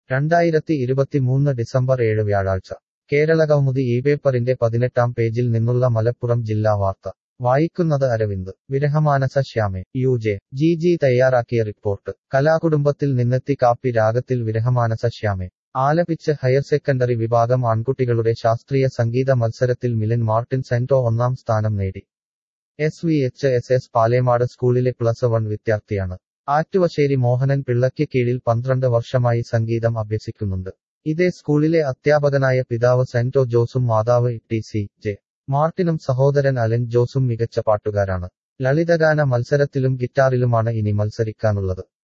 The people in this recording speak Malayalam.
രണ്ടായിരത്തി ഇരുപത്തിമൂന്ന് ഡിസംബർ ഏഴ് വ്യാഴാഴ്ച കേരളകൗമുദി ഈ പേപ്പറിന്റെ പതിനെട്ടാം പേജിൽ നിന്നുള്ള മലപ്പുറം ജില്ലാ വാർത്ത വായിക്കുന്നത് അരവിന്ദ് വിരഹമാനസ ശ്യാമെ യു ജെ ജി ജി തയ്യാറാക്കിയ റിപ്പോർട്ട് കലാകുടുംബത്തിൽ നിന്നെത്തി കാപ്പി രാഗത്തിൽ വിരഹമാനസ ശ്യാമെ ആലപിച്ച് ഹയർ സെക്കൻഡറി വിഭാഗം ആൺകുട്ടികളുടെ ശാസ്ത്രീയ സംഗീത മത്സരത്തിൽ മിലൻ മാർട്ടിൻ സെന്റോ ഒന്നാം സ്ഥാനം നേടി S V H S S Palemad സ്കൂളിലെ പ്ലസ് വൺ വിദ്യാർത്ഥിയാണ് ആറ്റുവശ്ശേരി മോഹനൻ പിള്ളയ്ക്ക് കീഴിൽ പന്ത്രണ്ട് വർഷമായി സംഗീതം അഭ്യസിക്കുന്നുണ്ട് ഇതേ സ്കൂളിലെ അധ്യാപകനായ പിതാവ് സെന്റോ ജോസും മാതാവ് ടി സി ജെ മാർട്ടിനും സഹോദരൻ അലൻ ജോസും മികച്ച പാട്ടുകാരാണ് ലളിതഗാന മത്സരത്തിലും ഗിറ്റാറിലുമാണ് ഇനി മത്സരിക്കാനുള്ളത്